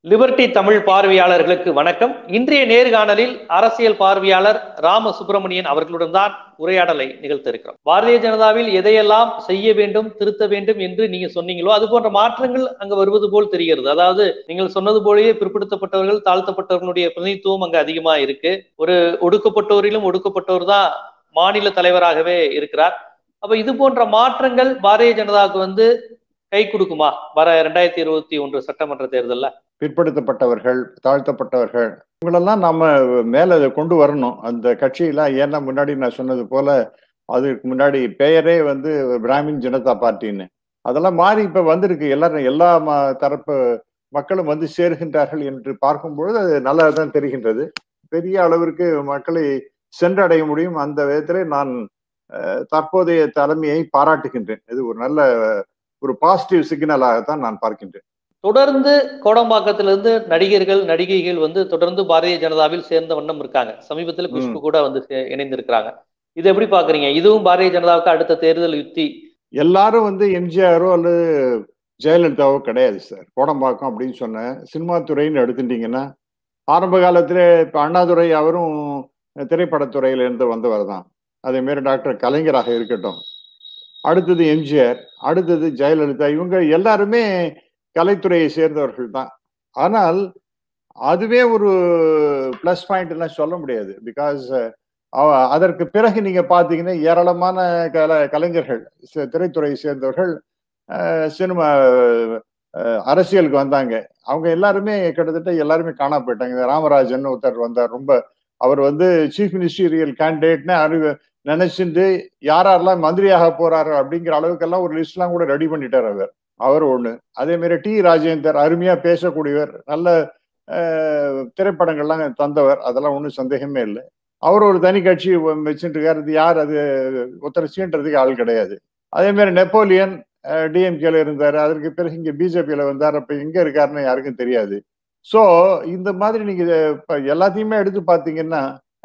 Liberty Tamil பார்வையாளர்களுக்கு வணக்கம் இன்றைய நேர்காணலில் அரசியல் பார்வையாளர் ராம சுப்பிரமணியன் அவர்களுடன் தான் உரையாடலை நிகழ்த்த இருக்கிறோம் பாரதிய ஜனதாவில் எதையெல்லாம் செய்ய வேண்டும் திருத்த வேண்டும் என்று நீங்க சொன்னீங்களோ அது போன்ற மாற்றங்கள் அங்க வருவது போல் தெரிகிறது அதாவது நீங்கள் சொன்னது போலயே பிற்படுத்தப்பட்டவர்கள் தாழ்த்தப்பட்டவர்களுடைய பிரதிநிதித்துவம் அங்க அதிகமா இருக்கு ஒரு ஒடுக்கப்பட்டோரிலும் ஒடுக்கப்பட்டவர் தான் மாநில தலைவராகவே இருக்கிறார் அப்ப இது போன்ற மாற்றங்கள் பாரதிய ஜனதாவுக்கு வந்து கை கொடுக்குமா வர ரெண்டாயிரத்தி இருபத்தி ஒன்று சட்டமன்ற தேர்தல்ல பிற்படுத்தப்பட்டவர்கள் தாழ்த்தப்பட்டவர்கள் இவங்களெல்லாம் நம்ம மேல அதை கொண்டு வரணும் அந்த கட்சியெல்லாம் ஏன்னா முன்னாடி நான் சொன்னது போல அதுக்கு முன்னாடி பெயரே வந்து பிராமின் ஜனதா பார்ட்டின்னு அதெல்லாம் மாறி இப்ப வந்திருக்கு எல்லாரும் எல்லா ம- தரப்பு மக்களும் வந்து சேர்கின்றார்கள் என்று பார்க்கும்பொழுது அது நல்லதுதான் தெரிகின்றது பெரிய அளவிற்கு மக்களை சென்றடைய முடியும் அந்த விதத்திலே நான் அஹ், தற்போதைய தலைமையை பாராட்டுகின்றேன் இது ஒரு நல்ல ஒரு பாசிட்டிவ் சிக்னலாகத்தான் நான் பார்க்கின்றேன் தொடர்ந்து கோடம்பாக்கத்திலிருந்து நடிகர்கள் நடிகைகள் வந்து தொடர்ந்து பாரதிய ஜனதாவில் சேர்ந்த வண்ணம் இருக்காங்க சமீபத்தில் குஷ்பு கூட வந்து சே- இணைந்திருக்கிறாங்க இது எப்படி பாக்குறீங்க இதுவும் பாரதிய ஜனதாவுக்கு அடுத்த தேர்தல் யுக்தி எல்லாரும் வந்து எம்ஜிஆரோ அல்லது ஜெயலலிதாவோ கிடையாது சார் கோடம்பாக்கம் அப்படின்னு சொன்னேன் சினிமா துறைன்னு எடுத்துட்டீங்கன்னா ஆரம்ப காலத்திலே இப்போ அண்ணாதுரை அவரும் திரைப்படத்துறையில இருந்து வந்தவர் தான் அதே மாதிரி டாக்டர் கலைஞராக இருக்கட்டும் அடுத்தது எம்ஜிஆர் அடுத்தது ஜெயலலிதா இவங்க எல்லாருமே கலைத்துறையை சேர்ந்தவர்கள் தான் ஆனால் அதுவே ஒரு ப்ளஸ் பாயிண்ட் எல்லாம் சொல்ல முடியாது பிகாஸ் அதற்கு பிறகு நீங்க பாத்தீங்கன்னா ஏராளமான கல கலைஞர்கள் சி- திரைத்துறையை சேர்ந்தவர்கள் அஹ், சினிமா அஹ், அரசியலுக்கு வந்தாங்க அவங்க எல்லாருமே கிட்டத்தட்ட எல்லாருமே காணா போயிட்டாங்க இந்த ராமராஜன் ஒருத்தர் வந்தார் ரொம்ப அவர் வந்து சீஃப் மினிஸ்டீரியல் கேண்டிடேட்னு அறிவு நினைச்சிட்டு யாரெல்லாம் மந்திரியாக போறாரு அப்படிங்கிற அளவுக்கெல்லாம் ஒரு லிஸ்ட்லாம் கூட ரெடி பண்ணிட்டார் அவர் அவர் ஒண்ணு அதே மாதிரி டி ராஜேந்தர் அருமையா பேசக்கூடியவர் நல்ல அஹ், திரைப்படங்கள்லாம் தந்தவர் அதெல்லாம் ஒன்றும் சந்தேகமே இல்லை அவர் ஒரு தனி கட்சி வச்சுட்டு இருக்காரு இது யார் அது ஒருத்தர் சீன்றதுக்கு ஆள் கிடையாது அதே மாதிரி நெப்போலியன் டிஎம்கேல இருந்தார் அதற்கு பிறகு இங்க பிஜேபியில வந்தார் அப்ப எங்க இருக்காருன்னு யாருக்கும் தெரியாது ஸோ இந்த மாதிரி நீங்க இத இப்ப எல்லாத்தையுமே எடுத்து பார்த்தீங்கன்னா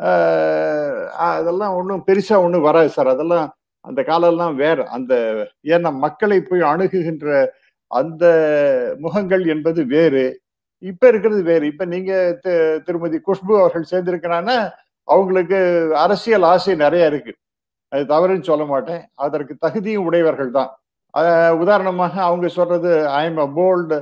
அஹ், அதெல்லாம் ஒன்றும் பெருசா ஒன்றும் வராது சார் அதெல்லாம் அந்த காலம்லாம் வேற அந்த ஏன்னா மக்களை போய் அணுகுகின்ற அந்த முகங்கள் என்பது வேறு இப்ப இருக்கிறது வேறு இப்ப நீங்க தி- திருமதி குஷ்பு அவர்கள் சேர்ந்திருக்கிறான்னா அவங்களுக்கு அரசியல் ஆசை நிறைய இருக்கு அது தவறுன்னு சொல்ல மாட்டேன் அதற்கு தகுதியும் உடையவர்கள் தான் அஹ் உதாரணமாக அவங்க சொல்றது I am a bold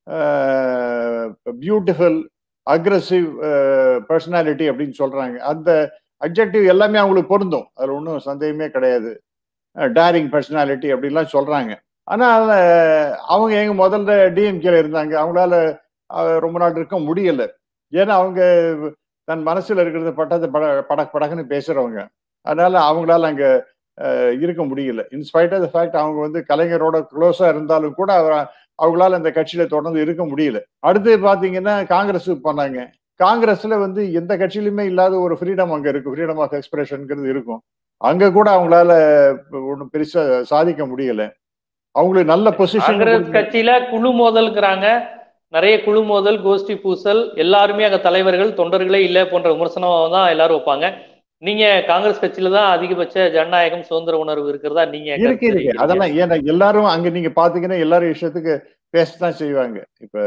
beautiful aggressive personality அப்படின்னு சொல்றாங்க அந்த அப்ஜெக்டிவ் எல்லாமே அவங்களுக்கு பொருந்தும் அதுல ஒன்றும் சந்தேகமே கிடையாது டேரிங் பர்சனாலிட்டி அப்படின்லாம் சொல்றாங்க ஆனால் அஹ், அவங்க எங்க முதல்ல டிஎம்கேல இருந்தாங்க அவங்களால அஹ், ரொம்ப நாள் இருக்க முடியல ஏன்னா அவங்க தன் மனசுல இருக்கிறத பட்டது பட படக் படக்குன்னு பேசுறவங்க அதனால அவங்களால அங்க அஹ், இருக்க முடியல இன்ஸ்பைட் ஆஃப் த ஃபேக்ட் அவங்க வந்து கலைஞரோட க்ளோஸா இருந்தாலும் கூட அவர் அவங்களால அந்த கட்சியில தொடர்ந்து இருக்க முடியல அடுத்து பாத்தீங்கன்னா காங்கிரஸுக்கு போனாங்க காங்கிரஸ்ல வந்து எந்த கட்சியிலுமே இல்லாத ஒரு ஃப்ரீடம் அங்க இருக்கு ஃப்ரீடம் ஆஃப் எக்ஸ்பிரஷன்ங்கிறது இருக்கும் அங்க கூட அவங்களால ஒன்றும் பெருசா சாதிக்க முடியல அவங்களுக்கு நல்ல பொசிஷன் காங்கிரஸ் கட்சியில குழு மோதல்ங்கிறாங்க நிறைய குழு மோதல் கோஷ்டி பூசல் எல்லாருமே அங்க தலைவர்கள் தொண்டர்களே இல்ல போன்ற விமர்சனம் தான் எல்லாரும் வைப்பாங்க நீங்க காங்கிரஸ் கட்சியில தான் அதிகபட்ச ஜனநாயகம் சுதந்திர உணர்வு இருக்கிறதா நீங்க இருக்கு கருத்து இருக்கு தெரிவிக்கிறீங்க. அதெல்லாம் ஏன்னா எல்லாரும் அங்க நீங்க பாத்தீங்கன்னா எல்லாரும் விஷயத்துக்கு பேசத்தான் செய்வாங்க இப்ப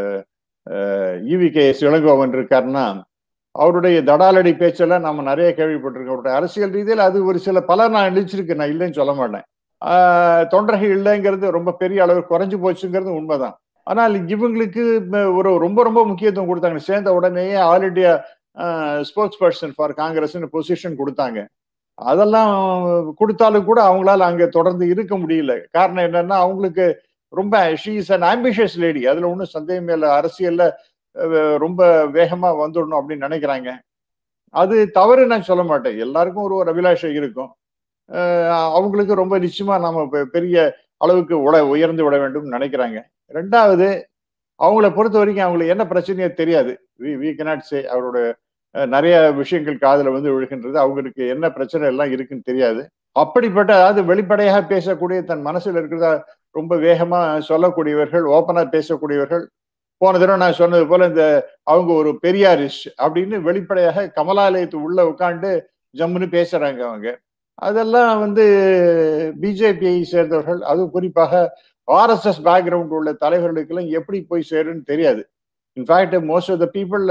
ஈவி கே எஸ் இளங்கோவன் இருக்காருன்னா அவருடைய தடாலடி பேச்செல்லாம் நம்ம நிறைய கேள்விப்பட்டிருக்கோம் அவருடைய அரசியல் ரீதியில் அது ஒரு சில பல நான் எழுச்சிருக்கு நான் இல்லைன்னு சொல்ல மாட்டேன் ஆஹ் தொண்டர்கள் இல்லைங்கிறது ரொம்ப பெரிய அளவு குறைஞ்சு போச்சுங்கிறது உண்மைதான் ஆனால் இவங்களுக்கு ம- ஒரு ரொம்ப ரொம்ப முக்கியத்துவம் கொடுத்தாங்க சேர்ந்த உடனேயே all India sports person for காங்கிரஸ்னு பொசிஷன் கொடுத்தாங்க அதெல்லாம் கொடுத்தாலும் கூட அவங்களால அங்க தொடர்ந்து இருக்க முடியல காரணம் என்னன்னா அவங்களுக்கு ரொம்ப she is an ambitious lady அதுல ஒன்றும் சந்தேகமே இல்லை அரசியல்ல அஹ், ரொம்ப வேகமா வந்துடணும் அப்படின்னு நினைக்கிறாங்க அது தவறு நான் சொல்ல மாட்டேன் எல்லாருக்கும் ஒரு ஒரு அபிலாஷை இருக்கும் அஹ், அவங்களுக்கு ரொம்ப நிச்சயமா நம்ம பெ- பெரிய அளவுக்கு உட உயர்ந்து விட வேண்டும் நினைக்கிறாங்க ரெண்டாவது அவங்கள பொறுத்த வரைக்கும் அவங்களுக்கு என்ன பிரச்சனையோ தெரியாது வி வி cannot say அவரோட அஹ், நிறைய விஷயங்கள் காதுல வந்து விழுகின்றது அவங்களுக்கு என்ன பிரச்சனை எல்லாம் இருக்குன்னு தெரியாது அப்படிப்பட்ட அதாவது வெளிப்படையாக பேசக்கூடிய தன் மனசுல இருக்கிறதா ரொம்ப வேகமா சொல்லக்கூடியவர்கள் ஓப்பனா பேசக்கூடியவர்கள் போன தடவை நான் சொன்னது போல இந்த அவங்க ஒரு பெரியாரிஸ்ட் அப்படின்னு வெளிப்படையாக கமலாலயத்து உள்ள உட்காந்து ஜம்முன்னு பேசுறாங்க அவங்க அதெல்லாம் வந்து பிஜேபியை சேர்ந்தவர்கள் அதுவும் குறிப்பாக ஆர்எஸ்எஸ் பேக்ரவுண்ட் உள்ள தலைவர்களுக்கெல்லாம் எப்படி போய் சேருன்னு தெரியாது in fact most of the people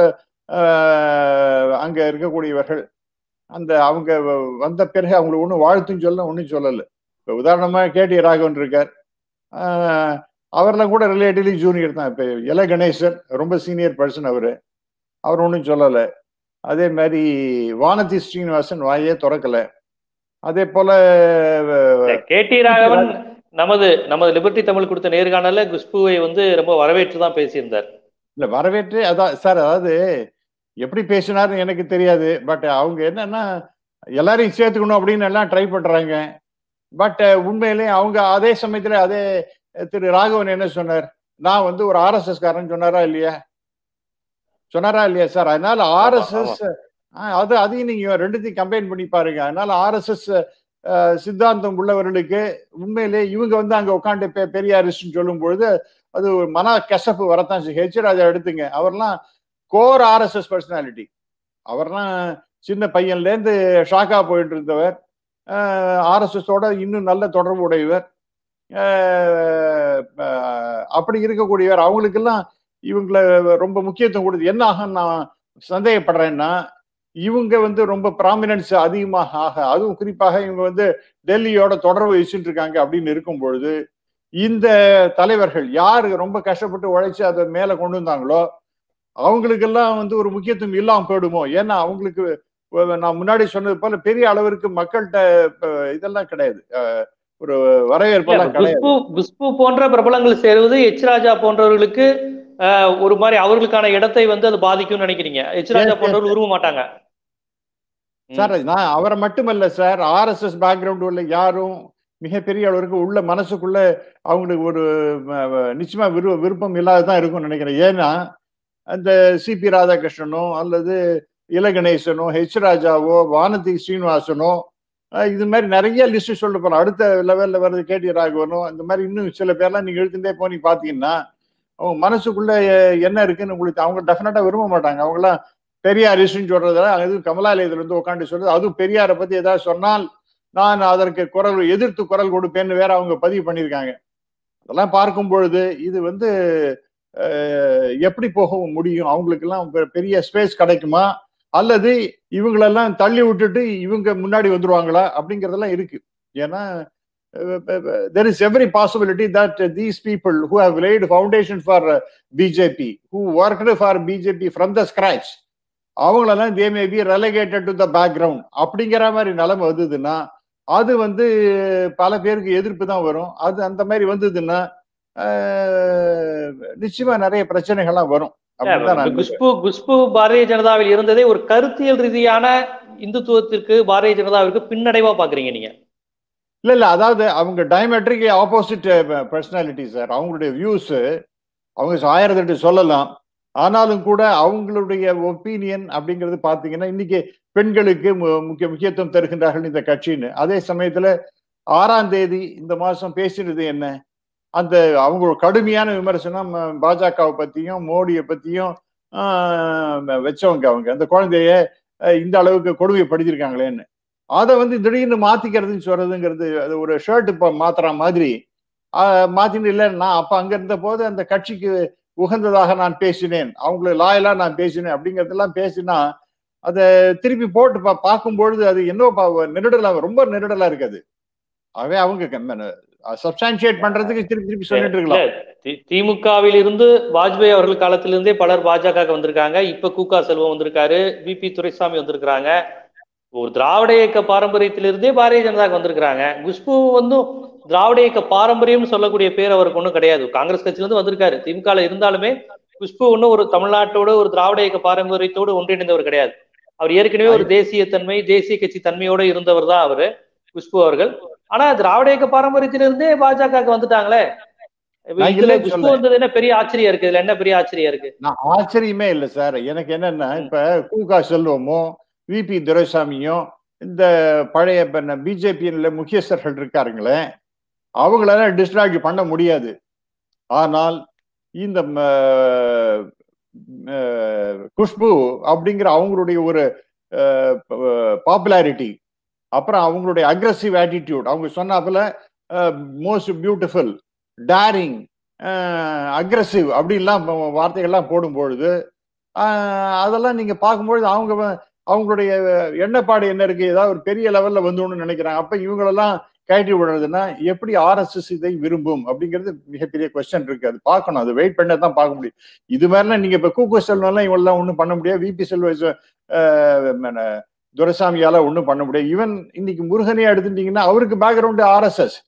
அங்க இருக்கக்கூடியவர்கள் அந்த அவங்க வந்த பிறகு அவங்களுக்கு ஒன்றும் வாழ்த்தும் சொல்ல ஒன்றும் சொல்லலை இப்போ உதாரணமா கேடி ராகவன் இருக்கார் அவர்லாம் கூட ரிலேட்டிவ்லி ஜூனியர் தான் இப்போ இல கணேசன் ரொம்ப சீனியர் பர்சன் அவர் அவர் ஒன்றும் சொல்லலை அதே மாதிரி வானதி ஸ்ரீனிவாசன் வாயே திறக்கல அதே போல கே டி ராகவன் நமது நமது லிபர்டி தமிழ் கொடுத்த நேர்காணல குஷ்புவை வந்து ரொம்ப வரவேற்று தான் பேசியிருந்தார் இல்ல வரவேற்று அதான் சார் அதாவது எப்படி பேசினாருன்னு எனக்கு தெரியாது பட் அவங்க என்னன்னா எல்லாரையும் சேர்த்துக்கணும் அப்படின்னு எல்லாம் ட்ரை பண்றாங்க பட் உண்மையிலேயே அவங்க அதே சமயத்துல அதே திரு ராகவன் என்ன சொன்னார் நான் வந்து ஒரு ஆர்எஸ்எஸ் காரன் சொன்னாரா இல்லையா சொன்னாரா இல்லையா சார் அதனால ஆர்எஸ்எஸ் அது அதையும் நீங்க ரெண்டுத்தையும் கம்பைன் பண்ணி பாருங்க அதனால ஆர்எஸ்எஸ் சித்தாந்தம் உள்ளவர்களுக்கு உண்மையிலே இவங்க வந்து அங்க உட்காந்து பெரியாரிஸ்ட்னு சொல்லும் பொழுது அது ஒரு மன கசப்பு வரத்தான் ஹெச் ராஜா எடுத்துங்க அவர்லாம் கோர் ஆர்எஸ்எஸ் பர்சனாலிட்டி அவர்லாம் சின்ன பையன்லேருந்து ஷாக்கா போயிட்டு இருந்தவர் ஆர்எஸ்எஸோட இன்னும் நல்ல தொடர்பு உடையவர் அப்படி இருக்கக்கூடியவர் அவங்களுக்கெல்லாம் இவங்களை ரொம்ப முக்கியத்துவம் கொடுத்து என்ன ஆகும் நான் சந்தேகப்படுறேன்னா இவங்க வந்து ரொம்ப ப்ராமினன்ஸ் அதிகமாக ஆக அதுவும் குறிப்பாக இவங்க வந்து டெல்லியோட தொடர்பு வச்சுட்டு இருக்காங்க அப்படின்னு இருக்கும் பொழுது இந்த தலைவர்கள் யார் ரொம்ப கஷ்டப்பட்டு உழைச்சு அதை மேல கொண்டு வந்தாங்களோ அவங்களுக்கெல்லாம் வந்து ஒரு முக்கியத்துவம் இல்லாம போயிடுமோ ஏன்னா அவங்களுக்கு நான் முன்னாடி சொன்னது போல பெரிய அளவிற்கு மக்கள்கிட்ட இதெல்லாம் கிடையாது ஒரு வரவேற்பெல்லாம் கிடையாது குஷ்பு போன்ற பிரபலங்கள் சேருவது எச் ராஜா போன்றவர்களுக்கு ஒரு மாதிரி அவர்களுக்கான இடத்தை வந்து அது பாதிக்கும்னு நினைக்கிறீங்க எச் ராஜா போன்றவர்கள் விரும்ப மாட்டாங்க சார் நான் அவரை மட்டுமல்ல சார் ஆர்எஸ்எஸ் பேக்ரவுண்ட் உள்ள யாரும் மிகப்பெரிய அளவிற்கு உள்ள மனசுக்குள்ள அவங்களுக்கு ஒரு நிச்சயமா விரு விருப்பம் இல்லாததான் இருக்கும்னு நினைக்கிறேன் ஏன்னா அந்த சிபி ராதாகிருஷ்ணனோ அல்லது இலகணேசனோ ஹெச் ராஜாவோ வானதி ஸ்ரீனிவாசனோ இது மாதிரி நிறைய லிஸ்ட் சொல்ல போறோம் அடுத்த லெவல்ல வர்றது கேடி ராகவனோ இந்த மாதிரி இன்னும் சில பேர்லாம் நீங்க எழுத்துட்டே போனி பாத்தீங்கன்னா அவங்க மனசுக்குள்ள என்ன இருக்குன்னு உங்களுக்கு அவங்க டெஃபினட்டா விரும்ப மாட்டாங்க அவங்களாம் பெரியாரிஸ்ட்னு சொல்றதுல அதுவும் கமலாலயத்துல இருந்து உட்காந்து சொல்றது அதுவும் பெரியாரை பத்தி ஏதாவது சொன்னால் நான் அதற்கு குரல் எதிர்த்து குரல் கொடுப்பேன்னு வேற அவங்க பதிவு பண்ணியிருக்காங்க அதெல்லாம் பார்க்கும் பொழுது இது வந்து எப்படி போக முடியும் அவங்களுக்கெல்லாம் பெரிய ஸ்பேஸ் கிடைக்குமா அல்லது இவங்களெல்லாம் தள்ளி விட்டுட்டு இவங்க முன்னாடி வந்துருவாங்களா அப்படிங்கறதெல்லாம் இருக்கு ஏன்னா there is every possibility that these people who have laid foundation for BJP who worked for BJP from the scratch அவங்களெல்லாம் they may be relegated to the background அப்படிங்கிற மாதிரி நிலைமை வந்ததுன்னா அது வந்து பல பேருக்கு எதிர்ப்பு தான் வரும் அது அந்த மாதிரி வந்ததுன்னா நிச்சயமா நிறைய பிரச்சனைகள்லாம் வரும் குஷ்பு குஷ்பு பாரதிய ஜனதாவில் இருந்ததே ஒரு கருத்தியல் ரீதியான இந்துத்துவத்திற்கு பாரதிய ஜனதாவிற்கு பின்னடைவா பாக்குறீங்க நீங்க இல்ல இல்ல அதாவது அவங்க டயமெட்ரிக் ஆப்போசிட் பர்சனாலிட்டி சார் அவங்களுடைய வியூஸ் அவங்க ஆயிரத்தி சொல்லலாம் ஆனாலும் கூட அவங்களுடைய ஒப்பீனியன் அப்படிங்கிறது பாத்தீங்கன்னா இன்னைக்கு பெண்களுக்கு முக்கிய முக்கியத்துவம் தருகின்றார்கள் இந்த கட்சின்னு அதே சமயத்துல ஆறாம் தேதி இந்த மாசம் பேசினது என்ன அந்த அவங்க கடுமையான விமர்சனம் பாஜகவை பத்தியும் மோடியை பத்தியும் வச்சவங்க அவங்க அந்த குழந்தைய இந்த அளவுக்கு கொடுமைப்படுத்திருக்காங்களேன்னு அதை வந்து திடீர்னு மாத்திக்கிறதுன்னு சொல்றதுங்கிறது அது ஒரு ஷர்ட் இப்போ மாத்துற மாதிரி மாத்தின்னு இல்லை நான் அப்ப அங்க இருந்த போது அந்த கட்சிக்கு உகந்ததாக நான் பேசினேன் அவங்கள லாயலா நான் பேசினேன் அப்படிங்கறதெல்லாம் பேசினா அதை திருப்பி போட்டு பா பார்க்கும்பொழுது அது என்ன நெருடலா ரொம்ப நெருடலா இருக்காது அவே அவங்க சப்ஸ்டான்சியேட் பண்றதுக்கு திருப்பி திருப்பி சொல்லிட்டு இருக்கலாம் திமுகவில் இருந்து வாஜ்பாய் அவர்கள் காலத்திலிருந்தே பலர் பாஜக வந்திருக்காங்க இப்ப கூகா செல்வம் வந்திருக்காரு வி பி துரைசாமி வந்திருக்கிறாங்க ஒரு திராவிட இயக்க பாரம்பரியத்திலிருந்தே பாரதிய ஜனதாக்கு வந்திருக்கிறாங்க குஷ்பு வந்து திராவிட இயக்க பாரம்பரியம் சொல்லக்கூடிய பேர் அவருக்கு ஒன்றும் கிடையாது காங்கிரஸ் கட்சியில இருந்து வந்திருக்காரு திமுக இருந்தாலுமே குஷ்பு ஒன்றும் ஒரு தமிழ்நாட்டோட ஒரு திராவிட இயக்க பாரம்பரியத்தோடு ஒன்றிணைந்தவர் கிடையாது அவர் ஏற்கனவே ஒரு தேசிய தன்மை தேசிய கட்சி தன்மையோட இருந்தவர் தான் அவரு குஷ்பு அவர்கள் ஆனா திராவிட இயக்க பாரம்பரியத்திலிருந்தே பாஜக வந்துட்டாங்களே இதுல குஷ்பு வந்தது என்ன பெரிய ஆச்சரியம் இருக்கு இதுல என்ன பெரிய ஆச்சரியம் இருக்கு நான் ஆச்சரியமே இல்லை சார் எனக்கு என்னன்னா இப்ப கூகா செல்வமோ விபி துரைசாமியும் இந்த பழைய பிஜேபியில முக்கியஸ்தர்கள் இருக்காருங்களே அவங்களால டிஸ்ட்ராக்ட் பண்ண முடியாது ஆனால் இந்த குஷ்பு அப்படிங்கிற அவங்களுடைய ஒரு பாப்புலாரிட்டி அப்புறம் அவங்களுடைய அக்ரஸிவ் ஆட்டிடியூட் அவங்க சொன்னாப்புல மோஸ்ட் பியூட்டிஃபுல் டேரிங் அக்ரஸிவ் அப்படின்லாம் ப- வார்த்தைகள்லாம் போடும் பொழுது ஆஹ், அதெல்லாம் நீங்க பார்க்கும்பொழுது அவங்க வ- அவங்களுடைய எண்ணப்பாடு என்ன இருக்கு ஏதாவது ஒரு பெரிய லெவல்ல வந்துன்னு நினைக்கிறாங்க அப்ப இவங்களெல்லாம் கழட்டி விடுறதுன்னா எப்படி ஆர்எஸ்எஸ் இதை விரும்பும் அப்படிங்கிறது மிகப்பெரிய கொஸ்டின் இருக்கு அது பார்க்கணும் அது வெயிட் பண்ண தான் பார்க்க முடியும் இது மாதிரிலாம் நீங்க இப்ப கூக்கு செல்வம்லாம் இவங்கெல்லாம் ஒன்றும் பண்ண முடியாது விபி செல்வ ஆஹ், என்ன, துரைசாமியால ஒன்றும் பண்ண முடியாது ஈவன் இன்னைக்கு முருகனையா எடுத்துட்டீங்கன்னா அவருக்கு பேக்ரவுண்டு ஆர்எஸ்எஸ்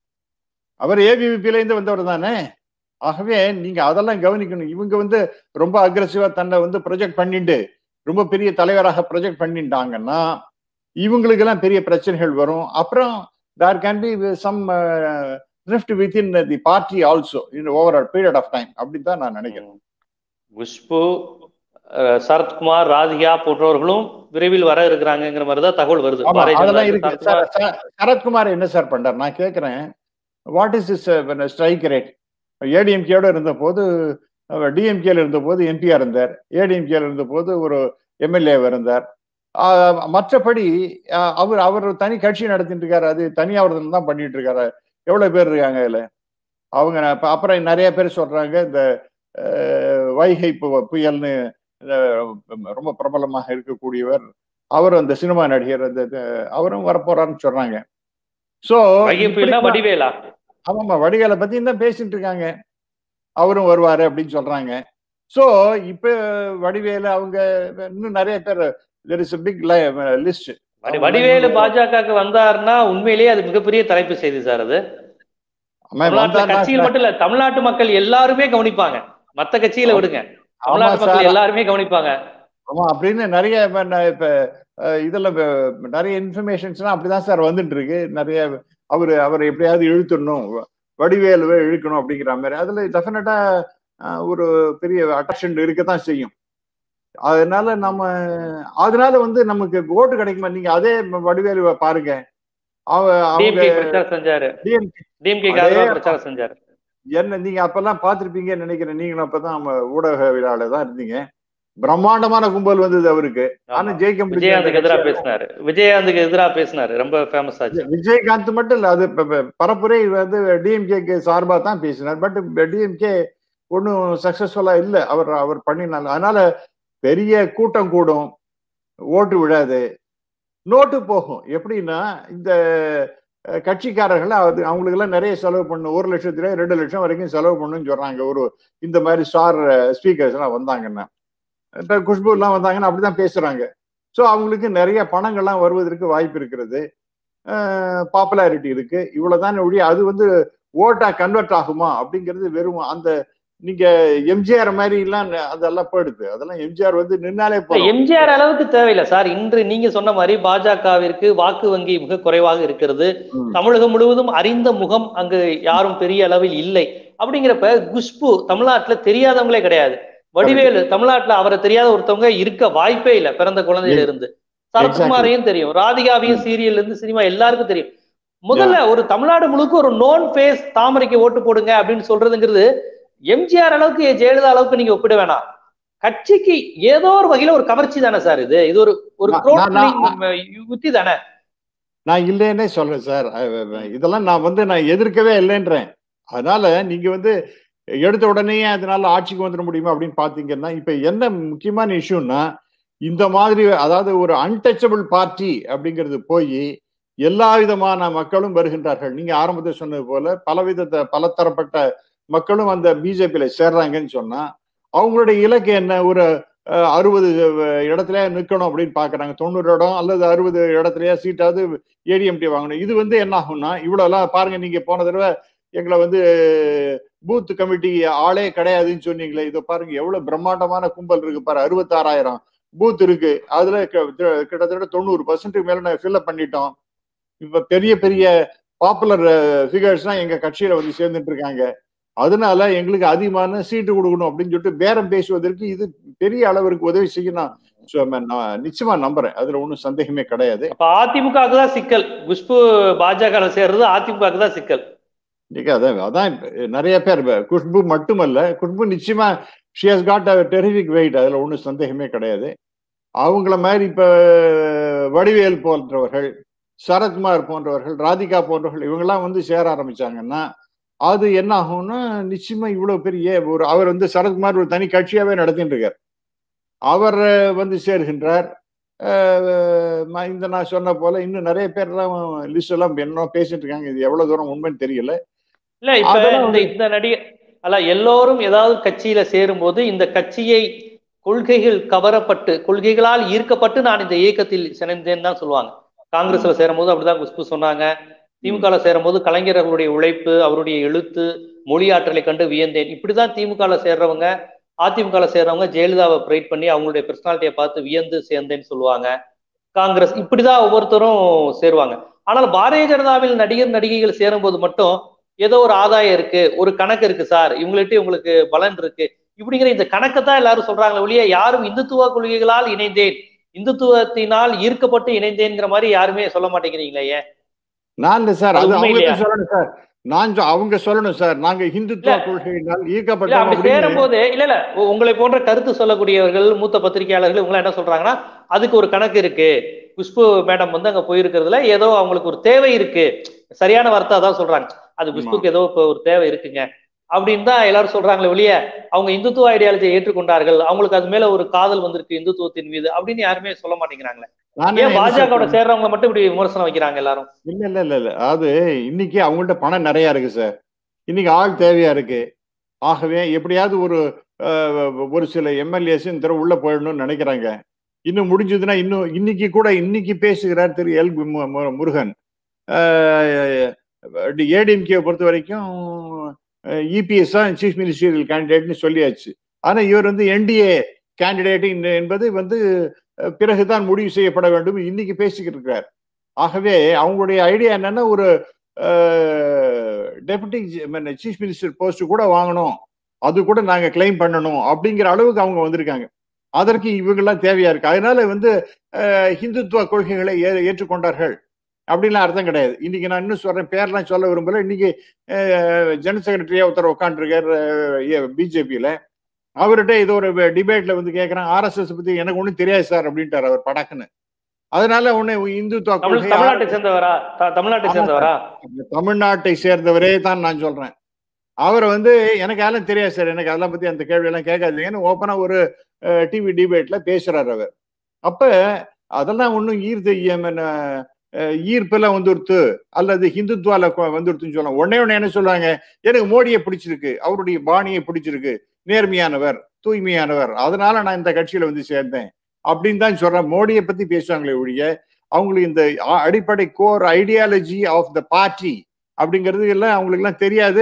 அவர் ஏபிவிபில இருந்து வந்தவர் தானே ஆகவே நீங்க அதெல்லாம் கவனிக்கணும் இவங்க வந்து ரொம்ப அக்ரஸிவா தன்னை வந்து ப்ரொஜெக்ட் பண்ணிட்டு ரொம்ப பெரிய தலைவராக ப்ரொஜெக்ட் பண்ணிட்டாங்கன்னா இவங்களுக்கெல்லாம் பெரிய பிரச்சனைகள் வரும் அப்புறம் there can be some rift within the party also in over period of time அப்படின்னு தான் நான் நினைக்கிறேன் குஷ்பு அஹ், சரத்குமார் ராதிகா போன்றவர்களும் விரைவில் வர இருக்கிறாங்கிற மாதிரி தான் தகவல் வருது ஆமா பாரதிய அதெல்லாம் ஜனதா இருக்கு சரத்குமார் சர- சர- சரத்குமார் என்ன சார் பண்றார் நான் கேட்கிறேன் what is is strike rate ஏடிஎம்கேயோட இருந்த போது டிஎம்கேல இருந்த போது எம்பியா இருந்தார் ஏடிஎம்கேல இருந்த போது ஒரு எம்எல்ஏ இருந்தார் ஆஹ் மற்றபடி ஆஹ் அவர் அவர் தனி கட்சி நடத்திட்டு இருக்காரு அது தனி அவர் தான் பண்ணிட்டு இருக்காரு எவ்வளவு பேர் இருக்காங்க இதுல அவங்க ந- அப்ப- அப்புறம் நிறைய பேர் சொல்றாங்க இந்த ஆஹ், வைகை பு- புயல்னு ஆஹ், ரொம்ப பிரபலமாக இருக்கக்கூடியவர் அவர் அந்த சினிமா நடிகர் அந்த அந்த அவரும் வரப்போறாருன்னு சொல்றாங்க சோ வைகப்புயல்னா வடிவேலா ஆமாமா வடிகாலை பத்தி தான் பேசிட்டு இருக்காங்க அவரும் வருவாரு அப்படின்னு சொல்றாங்க சோ இப்ப வடிவேலு அவங்க இன்னும் நிறைய பேர் தெர் இஸ் பிக் லிஸ்ட் வடி- வடிவேலு பாஜகவுக்கு வந்தாருன்னா உண்மையிலேயே அது மிகப்பெரிய தலைப்பு செய்தி சார் அது தமிழ்நாட்டுல கட்சிகள் மட்டும் இல்ல தமிழ்நாட்டு மக்கள் எல்லாருமே கவனிப்பாங்க மத்த கட்சியில விடுங்க ஆமா தமிழ்நாட்டு மக்கள் சார் எல்லாருமே கவனிப்பாங்க ஆமா அப்படின்னு நிறைய இப்ப நான் இப்ப அஹ், இதுல இப்ப நிறைய இன்ஃபர்மேஷன்ஸ்லாம் அப்படிதான் சார் வந்துட்டு இருக்கு நிறைய அவரு அவரை எப்படியாவது இழுத்துடணும் வடிவேலுவை இழுக்கணும் அப்படிங்கிற மாதிரி அதுல டெஃபினட்டா ஒரு பெரிய அட்ராக்ஷன் இருக்கத்தான் செய்யும் அதனால நம்ம அதனால வந்து நமக்கு ஓட்டு கிடைக்குமா நீங்க அதே வடிவேலுவை பாருங்க அவ அவங்க டிஎம்கே பிரச்சாரம் செஞ்சாரு DMK டிஎம்கே அதே பிரச்சாரம் செஞ்சாரு என்ன நீங்க அப்பெல்லாம் பார்த்திருப்பீங்கன்னு நினைக்கிறேன் நீங்களும் அப்பதான் நம்ம ஊடகவியலாளர் தான் இருந்தீங்க பிரம்மாண்டமான கும்பல் வந்தது அவருக்கு ஆனா ஆமா. ஜெயிக்க முடியல விஜயகாந்துக்கு எதிராக பேசினாரு விஜயகாந்துக்கு எதிராக பேசினாரு ரொம்ப ஃபேமஸ் ஆச்சு விஜயகாந்த் மட்டும் இல்ல அது இப்ப- இப்ப பரப்புரை வந்து டிஎம்கேக்கு சார்பா தான் பேசினார் பட் டிஎம்கே ஒன்றும் சக்சஸ்ஃபுல்லா இல்ல அவர் அவர் பண்ணினால அதனால பெரிய கூட்டம் கூடும் ஓட்டு விழாது நோட்டு போகும் எப்படின்னா இந்த அஹ், கட்சிக்காரர்கள் அது அவங்களுக்கு எல்லாம் நிறைய செலவு பண்ணும் ஒரு லட்சத்துல ரெண்டு லட்சம் வரைக்கும் செலவு பண்ணுன்னு சொல்றாங்க ஒரு இந்த மாதிரி ஸ்டார் ஸ்பீக்கர்ஸ் எல்லாம் வந்தாங்கன்னா இப்ப குஷ்பு எல்லாம் வந்தாங்கன்னா அப்படிதான் பேசுறாங்க ஸோ அவங்களுக்கு நிறைய பணங்கள்லாம் வருவதற்கு வாய்ப்பு இருக்கிறது பாப்புலாரிட்டி இருக்கு இவ்வளவுதான் ஒழிய அது வந்து ஓட்டா கன்வெர்ட் ஆகுமா அப்படிங்கிறது வெறும் அந்த நீங்க எம்ஜிஆர் மாதிரி எல்லாம் ந- அதெல்லாம் போயிடுது அதெல்லாம் எம்ஜிஆர் வந்து நின்னாலே போதும் எம்ஜிஆர் அளவுக்கு தேவையில்லை சார் இன்று நீங்க சொன்ன மாதிரி பாஜகவிற்கு வாக்கு வங்கி மிக குறைவாக இருக்கிறது ம். தமிழகம் முழுவதும் அறிந்த முகம் அங்கு யாரும் பெரிய அளவில் இல்லை அப்படிங்கிறப்ப குஷ்பு தமிழ்நாட்டுல தெரியாதவங்களே கிடையாது வடிவேலு தமிழ்நாட்டுல அவரை தெரியாத ஒருத்தவங்க இருக்க வாய்ப்பே இல்லை பிறந்த குழந்தையில இருந்து சரத்குமாரையும் தெரியும் ராதிகாவையும் சீரியல்ல இருந்து சினிமா எல்லாருக்கும் தெரியும் முதல்ல ஒரு தமிழ்நாடு முழுக்க ஒரு நோன் ஃபேஸ் தாமரைக்கு ஓட்டு போடுங்க அப்படின்னு சொல்றதுங்கிறது எம்ஜிஆர் அளவுக்கு ஜெயலலிதா அளவுக்கு நீங்க ஒப்பிட வேணாம் கட்சிக்கு ஏதோ ஒரு வகையில ஒரு கவர்ச்சி தானே சார் இது இது ஒரு ஒரு நான்- crowd நான்- pulling யுக்தி தானே நான் இல்லைன்னே சொல்றேன் சார் இதெல்லாம் நான் வந்து நான் எதிர்க்கவே இல்லைன்றேன் அதனால நீங்க வந்து எடுத்த உடனே அதனால ஆட்சிக்கு வந்துட முடியுமா அப்படின்னு பாத்தீங்கன்னா இப்ப என்ன முக்கியமான இஷ்யூன்னா இந்த மாதிரி அதாவது ஒரு அன்டச்சபிள் பார்ட்டி அப்படிங்கிறது போய் எல்லா விதமான மக்களும் வருகின்றார்கள் நீங்க ஆரம்பத்தில் சொன்னது போல பலவித பலதரப்பட்ட மக்களும் அந்த பிஜேபியில சேர்றாங்கன்னு சொன்னா அவங்களுடைய இலக்கு என்ன ஒரு அஹ், அறுபது இடத்துல நிக்கணும் அப்படின்னு பாக்குறாங்க தொண்ணூறு இடம் அல்லது அறுபது இடத்துலயே சீட்டாவது ஏடிஎம்டி வாங்கணும் இது வந்து என்ன ஆகும்னா இவ்வளவு எல்லாம் பாருங்க நீங்க போன தடவை எங்களை வந்து பூத் கமிட்டி ஆளே கிடையாதுன்னு சொன்னீங்களே இதை பாருங்க எவ்வளவு பிரம்மாண்டமான கும்பல் இருக்கு பாரு அறுபத்தாறாயிரம் பூத் இருக்கு அதுல க- தி- கிட்டத்தட்ட தொண்ணூறு பர்சன்ட் மேல நான் ஃபில்அப் பண்ணிட்டோம் இப்ப பெரிய பெரிய பாப்புலர் ஃபிகர்ஸ்லாம் எங்க கட்சியில வந்து சேர்ந்துட்டு இருக்காங்க அதனால எங்களுக்கு அதிகமான சீட்டு கொடுக்கணும் அப்படின்னு சொல்லிட்டு பேரம் பேசுவதற்கு இது பெரிய அளவிற்கு உதவி செய்யணும் So, நான் நிச்சயமா நம்புறேன் அதுல ஒன்றும் சந்தேகமே கிடையாது அப்ப அதிமுகவுக்கு தான் சிக்கல் குஷ்பு பாஜக சேர்றது அதிமுகவுக்கு தான் சிக்கல் இன்னைக்கு அதான் அதான் இப்ப நிறைய பேர் இப்ப குஷ்பு மட்டுமல்ல குஷ்பு நிச்சயமா she has got a terrific weight அதுல ஒன்றும் சந்தேகமே கிடையாது அவங்கள மாதிரி இப்ப வடிவேல் போன்றவர்கள் சரத்குமார் போன்றவர்கள் ராதிகா போன்றவர்கள் இவங்கெல்லாம் வந்து சேர ஆரம்பிச்சாங்கன்னா அது என்ன ஆகும்னா நிச்சயமா இவ்வளவு பெரிய ஒரு அவர் வந்து சரத்குமார் ஒரு தனி கட்சியாவே நடத்திட்டு இருக்கார் அவர் வந்து சேர்கின்றார் இந்த நான் சொன்ன போல இன்னும் நிறைய பேர்லாம் லிஸ்ட் எல்லாம் என்ன பேசிட்டு இருக்காங்க இது எவ்வளவு தூரம் உண்மைன்னு தெரியல இல்ல இப்ப இந்த இந்த நடிகர் அல்ல எல்லோரும் ஏதாவது கட்சியில சேரும்போது இந்த கட்சியை கொள்கைகள் கவரப்பட்டு கொள்கைகளால் ஈர்க்கப்பட்டு நான் இந்த இயக்கத்தில் சேர்ந்தேன்னு தான் சொல்லுவாங்க காங்கிரஸ்ல சேரும்போது அப்படிதான் குஷ்பு சொன்னாங்க திமுக சேரும்போது கலைஞர்களுடைய உழைப்பு அவருடைய எழுத்து மொழி ஆற்றலை கண்டு வியந்தேன் இப்படிதான் திமுக சேர்றவங்க அதிமுக சேர்றவங்க ஜெயலலிதாவை பிரைட் பண்ணி அவங்களுடைய பர்சனாலிட்டியை பார்த்து வியந்து சேர்ந்தேன்னு சொல்லுவாங்க காங்கிரஸ் இப்படிதான் ஒவ்வொருத்தரும் சேருவாங்க ஆனால் பாரதிய ஜனதாவில் நடிகர் நடிகைகள் சேரும்போது மட்டும் ஏதோ ஒரு ஆதாயம் இருக்கு ஒரு கணக்கு இருக்கு சார் இவங்கள்ட்ட உங்களுக்கு பலன் இருக்கு இப்படிங்கிற இந்த கணக்கை தான் எல்லாரும் சொல்றாங்களே ஒழிய யாரும் இந்துத்துவ கொள்கைகளால் இணைந்தேன் இந்துத்துவத்தினால் ஈர்க்கப்பட்டு இணைந்தேங்கிற மாதிரி யாருமே சொல்ல மாட்டேங்கிறீங்களே ஏன் நான் இல்ல சார் அது அவங்க சொல்லணும் சார் நான் அவங்க சொல்லணும் சார் நாங்க இந்துத்துவ கொள்கையினால் ஈர்க்கப்பட்ட அப்படி சேரும் போது இல்ல இல்ல உங்களை போன்ற கருத்து சொல்லக்கூடியவர்கள் மூத்த பத்திரிகையாளர்கள் இவங்க என்ன சொல்றாங்கன்னா அதுக்கு ஒரு கணக்கு இருக்கு குஷ்பு மேடம் வந்து அங்க போயிருக்கிறதுல ஏதோ அவங்களுக்கு ஒரு தேவை இருக்கு சரியான வார்த்தை அதான் சொல்றாங்க அது குஷ்புக்கு ஏதோ இப்போ ஒரு தேவை இருக்குங்க அப்படின்னு தான் எல்லாரும் சொல்றாங்களே வெளிய அவங்க இந்துத்துவ ஐடியாலஜியை ஏற்றுக்கொண்டார்கள் அவங்களுக்கு அது மேல ஒரு காதல் வந்திருக்கு இந்துத்துவத்தின் மீது அப்படின்னு யாருமே சொல்ல மாட்டேங்கிறாங்களே ஏன் பாஜக சேர்றவங்க மட்டும் இப்படி விமர்சனம் வைக்கிறாங்க எல்லாரும் இல்ல இல்ல இல்ல இல்ல அது இன்னைக்கு அவங்கள்ட்ட பணம் நிறைய இருக்கு சார் இன்னைக்கு ஆள் தேவையா இருக்கு ஆகவே எப்படியாவது ஒரு ஒரு சில எம்எல்ஏஸ் இந்த தடவை உள்ள போயிடணும்னு நினைக்கிறாங்க இன்னும் முடிஞ்சதுன்னா இன்னும் இன்னைக்கு கூட இன்னைக்கு பேசுகிறார் திரு எல் முருகன் ஏடிஎம்கே பொறுத்த வரைக்கும் இபிஎஸ் தான் சீஃப் மினிஸ்டரியல் கேண்டிடேட்னு சொல்லியாச்சு ஆனா இவர் வந்து என்டிஏ கேண்டிடேட் என்பது வந்து பிறகுதான் முடிவு செய்யப்பட வேண்டும் இன்னைக்கு பேசிக்கிட்டு இருக்கிறார் ஆகவே அவங்களுடைய ஐடியா என்னன்னா ஒரு டெபுட்டி சீஃப் மினிஸ்டர் போஸ்ட் கூட வாங்கணும் அது கூட நாங்க கிளைம் பண்ணணும் அப்படிங்கிற அளவுக்கு அவங்க வந்திருக்காங்க அதற்கு இவங்கெல்லாம் தேவையா இருக்கு அதனால வந்து ஹிந்துத்துவ கொள்கைகளை ஏற்றுக்கொண்டார்கள் அப்படின்லாம் அர்த்தம் கிடையாது இன்னைக்கு நான் இன்னும் சொல்றேன் பேர்லாம் சொல்ல விரும்பல இன்னைக்கு ஜெனரல் செக்ரட்டரியா ஒருத்தர் உட்காந்துருக்கார் பிஜேபியில அவர்கிட்ட இது ஒரு டிபேட்ல வந்து கேட்கறான் ஆர்எஸ்எஸ் பத்தி எனக்கு ஒன்றும் தெரியாது சார் அப்படின்ட்டார் அவர் படக்குன்னு அதனால உன்னை இந்துத்துவ தமிழ்நாட்டை சேர்ந்தவரா தமிழ்நாட்டை சேர்ந்தவரா தமிழ்நாட்டை சேர்ந்தவரே தான் நான் சொல்றேன் அவர் வந்து எனக்கு அதெல்லாம் தெரியாது சார் எனக்கு அதெல்லாம் பத்தி அந்த கேள்வி எல்லாம் கேட்காதீங்கன்னு ஓப்பனா ஒரு டிவி டிபேட்ல பேசுறாரு அவர் அப்ப அதெல்லாம் ஒன்றும் ஈர்த்த ஈர்ப்பெல்லாம் வந்துருத்து அல்லது ஹிந்துத்வால வந்துருத்துன்னு சொல்லலாம் உடனே உடனே என்ன சொல்லுவாங்க எனக்கு மோடியை பிடிச்சிருக்கு அவருடைய பாணியை பிடிச்சிருக்கு நேர்மையானவர் தூய்மையானவர் அதனால நான் இந்த கட்சியில வந்து சேர்ந்தேன் அப்படின்னு தான் சொல்றேன் மோடியை பத்தி பேசுவாங்களே ஒழிய அவங்களுக்கு இந்த அடிப்படை core ideology of the party அப்படிங்கிறது எல்லாம் அவங்களுக்கு எல்லாம் தெரியாது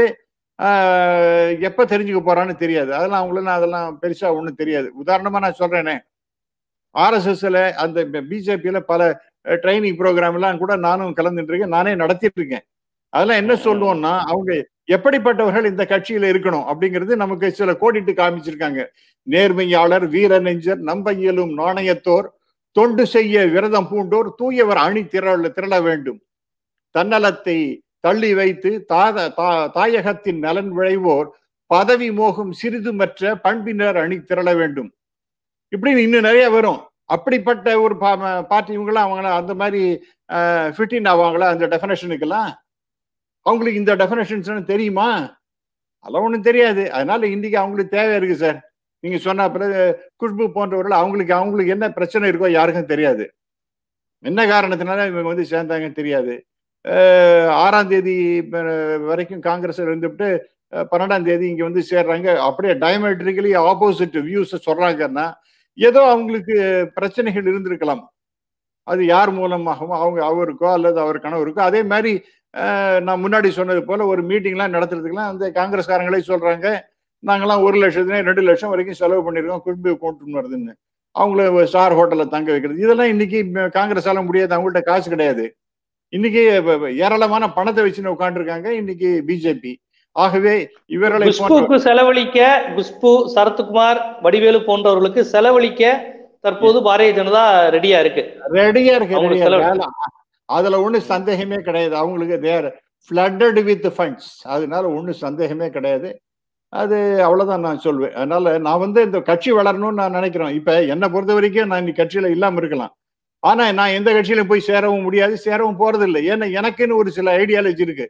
எப்ப தெரிஞ்சுக்க போறான்னு தெரியாது அதெல்லாம் அவங்களுக்கு அதெல்லாம் பெருசா ஒன்றும் தெரியாது உதாரணமா நான் சொல்றேனே ஆர்எஸ்எஸ்ல அந்த பிஜேபியில பல ட்ரைனிங் ப்ரோக்ராம் எல்லாம் கூட நானும் கலந்துட்டு இருக்கேன் நானே நடத்திட்டு இருக்கேன் அதெல்லாம் என்ன சொல்லுவோம்னா அவங்க எப்படிப்பட்டவர்கள் இந்த கட்சியில இருக்கணும் அப்படிங்கிறது நமக்கு சில கோடிட்டு காமிச்சிருக்காங்க நேர்மையாளர் வீர நெஞ்சர் நம்ப இயலும் நாணயத்தோர் தொண்டு செய்ய விரதம் பூண்டோர் தூயவர் அணி திரள திரள வேண்டும் தன்னலத்தை தள்ளி வைத்து தாத தாயகத்தின் நலன் விளைவோர் பதவி மோகம் சிறிதுமற்ற பண்பினர் அணி திரள வேண்டும் இப்படி இன்னும் நிறைய வரும் அப்படிப்பட்ட ஒரு பார்ட்டி இவங்களாம் அவங்க அந்த மாதிரி ஃபிட்டின் ஆவாங்களா அந்த டெஃபினேஷனுக்கெல்லாம் அவங்களுக்கு இந்த டெஃபினேஷன்ஸ் தெரியுமா அதெல்லாம் ஒன்றும் தெரியாது அதனால இன்னைக்கு அவங்களுக்கு தேவை இருக்கு சார் நீங்க சொன்ன பிறகு குஷ்பு போன்றவர்கள் அவங்களுக்கு அவங்களுக்கு என்ன பிரச்சனை இருக்கோ யாருக்கும் தெரியாது என்ன காரணத்தினால இவங்க வந்து சேர்ந்தாங்கன்னு தெரியாது ஆறாம் தேதி வரைக்கும் காங்கிரஸ் இருந்துவிட்டு பன்னெண்டாம் தேதி இங்க வந்து சேர்றாங்க அப்படியே டயமெட்ரிக்கலி ஆப்போசிட் வியூஸ் சொல்றாங்கன்னா ஏதோ அவங்களுக்கு பிரச்சனைகள் இருந்திருக்கலாம் அது யார் மூலமாகவும் அவங்க அவருக்கோ அல்லது அவர் கணவருக்கோ அதே மாதிரி நான் முன்னாடி சொன்னது போல ஒரு மீட்டிங்லாம் நடத்துறதுக்குலாம் அந்த காங்கிரஸ்காரங்களே சொல்றாங்க நாங்களாம் ஒரு லட்சத்துல ரெண்டு லட்சம் வரைக்கும் செலவு பண்ணியிருக்கோம் குடும்ப கொண்டு வருதுன்னு அவங்கள ஸ்டார் ஹோட்டலில் தங்க வைக்கிறது இதெல்லாம் இன்னைக்கு காங்கிரஸால முடியாது அவங்கள்ட்ட காசு கிடையாது இன்னைக்கு ஏராளமான பணத்தை வச்சுன்னு உட்காந்துருக்காங்க இன்னைக்கு பிஜேபி ஆகவே இவர்களை குஷ்புக்கு செலவழிக்க குஷ்பு சரத்குமார் வடிவேலு போன்றவர்களுக்கு செலவழிக்க தற்போது பாரதிய ஜனதா ரெடியா இருக்கு ரெடியா இருக்கு அதுல ஒண்ணு சந்தேகமே கிடையாது அவங்களுக்கு தேர் ஃபிளட்டட் வித் ஃபண்ட்ஸ் அதனால ஒன்றும் சந்தேகமே கிடையாது அது அவ்வளவுதான் நான் சொல்வேன் அதனால நான் வந்து இந்த கட்சி வளரணும்னு நான் நினைக்கிறேன் இப்ப என்னை பொறுத்த வரைக்கும் நான் இந்த கட்சியில இல்லாம இருக்கலாம் ஆனா நான் எந்த கட்சியில போய் சேரவும் முடியாது சேரவும் போறது இல்லை ஏன்னா எனக்குன்னு ஒரு சில ஐடியாலஜி இருக்கு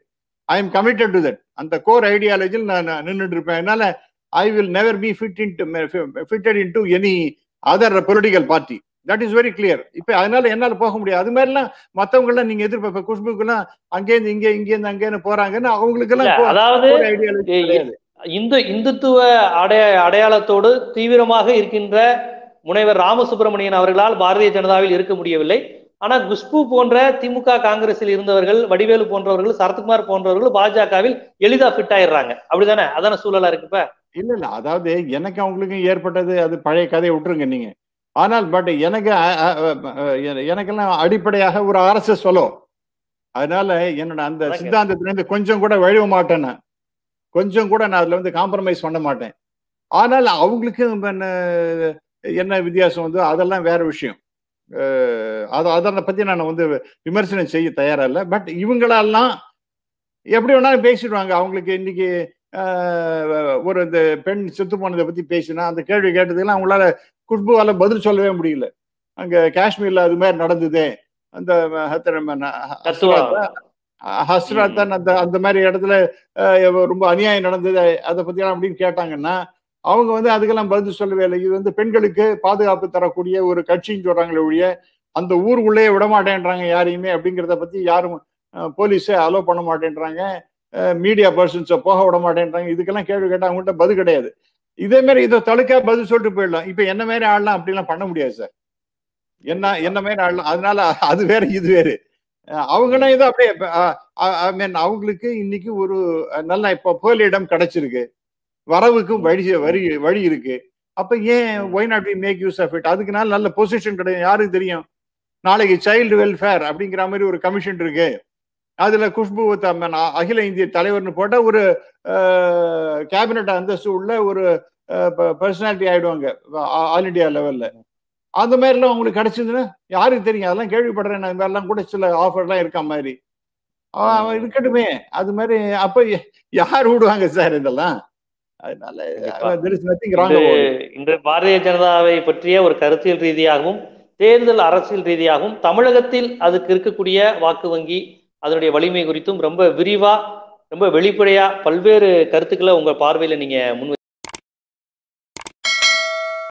I am committed to that அந்த கோர் ஐடியாலஜியில் நான் நின்றுட்டு இருப்பேன் அதனால I will never be fit in fitted in to any other political party that is very clear இப்ப அதனால என்னால போக முடியாது அது மாதிரிலாம் மத்தவங்க எல்லாம் நீங்க எதிர்ப்பு குஷ்புக்கெல்லாம் அங்கேருந்து இங்கே இங்கேருந்து அங்கேன்னு போறாங்கன்னு அவங்களுக்கு இல்ல, எல்லாம் அதாவது ஐடியாலஜி ஏ- கிடையாது இந்து இந்துத்துவ அடைய அடையாளத்தோடு தீவிரமாக இருக்கின்ற முனைவர் ராமசுப்பிரமணியன் அவர்களால் பாரதிய ஜனதாவில் இருக்க முடியவில்லை ஆனா குஷ்பு போன்ற திமுக காங்கிரஸில் இருந்தவர்கள் வடிவேலு போன்றவர்கள் சரத்குமார் போன்றவர்கள் பாஜகவில் எளிதா ஃபிட் ஆயிடுறாங்க அப்படிதானே அதான சூழலா இருக்கு இப்ப இல்ல இல்ல அதாவது எனக்கு அவங்களுக்கும் ஏற்பட்டது அது பழைய கதையை விட்டுருங்க நீங்க ஆனால் பட் எனக்கு அ- அ- அ- எ- எனக்கெல்லாம் அடிப்படையாக ஒரு ஆர்எஸ்எஸ் சொல்லும் அதனால என்னோட அந்த அதாங்க. சித்தாந்தத்துல இருந்து கொஞ்சம் கூட வழுவ மாட்டேன் நான் கொஞ்சம் கூட நான் அதுல வந்து காம்ப்ரமைஸ் பண்ண மாட்டேன் ஆனால் அவங்களுக்கு என்ன என்ன வித்தியாசம் வந்து அதெல்லாம் வேற விஷயம் அஹ் அது அதை பத்தி நான் வந்து விமர்சனம் செய்ய தயாரா இல்லை பட் இவங்களெல்லாம் எப்படி வேணாலும் பேசிடுவாங்க அவங்களுக்கு இன்னைக்கு ஆஹ், ஒரு இந்த பெண் செத்து போனதை பத்தி பேசினா அந்த கேள்வி கேட்டதுக்கெல்லாம் அவங்களால குஷ்புவால பதில் சொல்லவே முடியல அங்க காஷ்மீர்ல அது மாதிரி நடந்தது அந்த ஹத்தர- தத்துவா ஹஸ்ரத்தன் அந்த அந்த மாதிரி இடத்துல அஹ், ரொம்ப அநியாயம் நடந்தது அதை பத்தி எல்லாம் அப்படின்னு கேட்டாங்கன்னா அவங்க வந்து அதுக்கெல்லாம் பதில் சொல்லவே இல்லை இது வந்து பெண்களுக்கு பாதுகாப்பு தரக்கூடிய ஒரு கட்சின்னு சொல்றாங்களே ஒழிய அந்த ஊருக்குள்ளேயே விட மாட்டேன்றாங்க யாரையுமே அப்படிங்கிறத பத்தி யாரும் போலீஸே அலோவ் பண்ண மாட்டேன்றாங்க மீடியா பர்சன்ஸை போக விட மாட்டேன்றாங்க இதுக்கெல்லாம் கேள்வி கேட்டா அவங்ககிட்ட பதில் கிடையாது இதே மாதிரி இதை தடுக்க பதில் சொல்லிட்டு போயிடலாம் இப்ப என்ன மாதிரி ஆள்லாம் அப்படிலாம் பண்ண முடியாது சார் என்ன என்ன மாதிரி ஆள்லாம் அதனால அது வேற இது வேறு அஹ் அவங்களும் இதை அப்படியே ஐ மீன் அவங்களுக்கு இன்னைக்கு ஒரு அஹ், நல்ல இப்ப புகலிடம் கிடைச்சிருக்கு வரவுக்கும் வழி வழி வழி இருக்கு அப்ப ஏன் why not we make use of it அதுக்குனால நல்ல பொசிஷன் கிடையாது யாருக்கு தெரியும் நாளைக்கு சைல்டு வெல்ஃபேர் அப்படிங்கிற மாதிரி ஒரு கமிஷன் இருக்கு அதுல குஷ்பு தம்மன் அ- அகில இந்திய தலைவர்னு போட்ட ஒரு கேபினட் அந்தஸ்து உள்ள ஒரு பர்சனாலிட்டி ஆயிடுவாங்க ஆல் இண்டியா லெவல்ல அந்த மாதிரிலாம் உங்களுக்கு கிடைச்சதுன்னா யாருக்கு தெரியும் அதெல்லாம் கேள்விப்படுறேன் நான் இந்த மாதிரிலாம் கூட சில ஆஃபர்லாம் இருக்க மாதிரி ஆ, இருக்கட்டுமே அது மாதிரி அப்ப ய- யார் விடுவாங்க சார் இதெல்லாம் அதனால கண்டிப்பா. தெர் இஸ் நத்திங் ராங் இன்று இன்று பாரதிய ஜனதாவை பற்றிய ஒரு கருத்தியல் ரீதியாகவும் தேர்தல் அரசியல் ரீதியாகவும் தமிழகத்தில் அதுக்கு இருக்கக்கூடிய வாக்கு வங்கி அதனுடைய வலிமை குறித்தும் ரொம்ப விரிவா ரொம்ப வெளிப்படையா பல்வேறு கருத்துக்களை உங்க பார்வையில நீங்க முன்